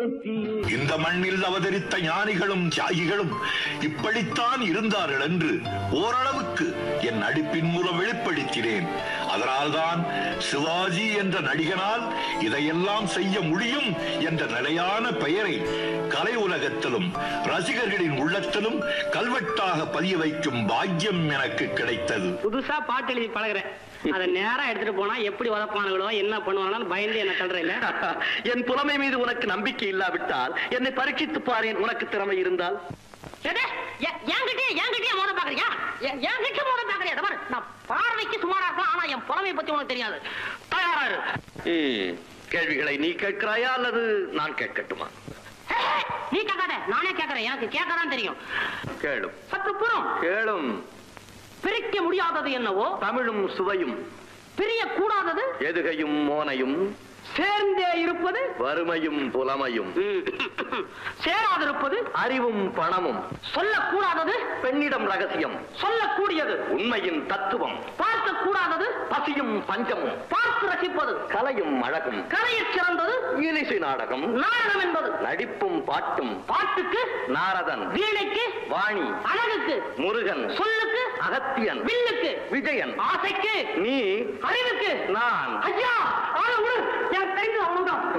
இந்த மண்ணில் அவதரித்த ஞானிகளும் தியாகிகளும் இப்படித்தான் இருந்தார்கள் என்று ஓரளவுக்கு என் நடிப்பின் மூலம் வெளிப்படுத்தினேன் அதனால்தான் சிவாஜி என்ற நடிகனால் இதையெல்லாம் செய்ய முடியும் என்ற நிலையான பெயரை கலை உலகத்திலும் ரசிகர்களின் உள்ளத்திலும் கல்வெட்டாக பதிய வைக்கும் பாக்கியம் எனக்கு கிடைத்தது புதுசா பாட்டு எழுதி பழகுறேன் அதை நேரா எடுத்துட்டு போனா எப்படி உதப்பானுங்களோ என்ன பண்ணுவாங்கன்னு பயந்து என்ன தள்ளுற இல்ல என் புலமை மீது உனக்கு நம்பிக்கை இல்லாவிட்டால் என்னை பரீட்சித்து பாரேன் உனக்கு திறமை இருந்தால் என்கிட்டயே என்கிட்டயே மோத பாக்குறியா என்- என்கிட்ட மோத பாக்குறியா இதை பாரு, நான் பார்வைக்கு சுமாரா இருக்கலாம் ஆனா என் புலமையை பத்தி உனக்கு தெரியாது தயாரா இரு. ம், கேள்விகளை நீ கேட்கிறாயா அல்லது நான் கேட்கட்டுமா ஹே, ஹே, நீ கேட்காத நானே கேட்கறேன் எனக்கு கேட்கதான் தெரியும் கேளும் சற்று புறம் கேளும் பிரிக்க முடியாதது என்னவோ தமிழும் சுவையும் பிரிய கூடாதது எதுகையும் மோனையும் சேர்ந்தே இருப்பது வறுமையும் புலமையும் சேராதிருப்பது அறிவும் பணமும் சொல்லக்கூடாதது பெண்ணிடம் ரகசியம் சொல்லக்கூடியது உண்மையின் தத்துவம் பார்க்க கூடாதது பசியும் பஞ்சமும் பார்த்து ரசிப்பது கலையும் அழகும் கலையில் சிறந்தது இலிசை நாடகம் நாடகம் என்பது நடிப்பும் பாட்டும் பாட்டுக்கு நாரதன் வீணைக்கு வாணி அழகுக்கு முருகன் சொல்லுக்கு அகத்தியன் வில்லுக்கு விஜயன் ஆசைக்கு நீ அறிவுக்கு நான் ஐயா ஆள விடு எனக்கு தெரிஞ்சது அவ்வளவுதான்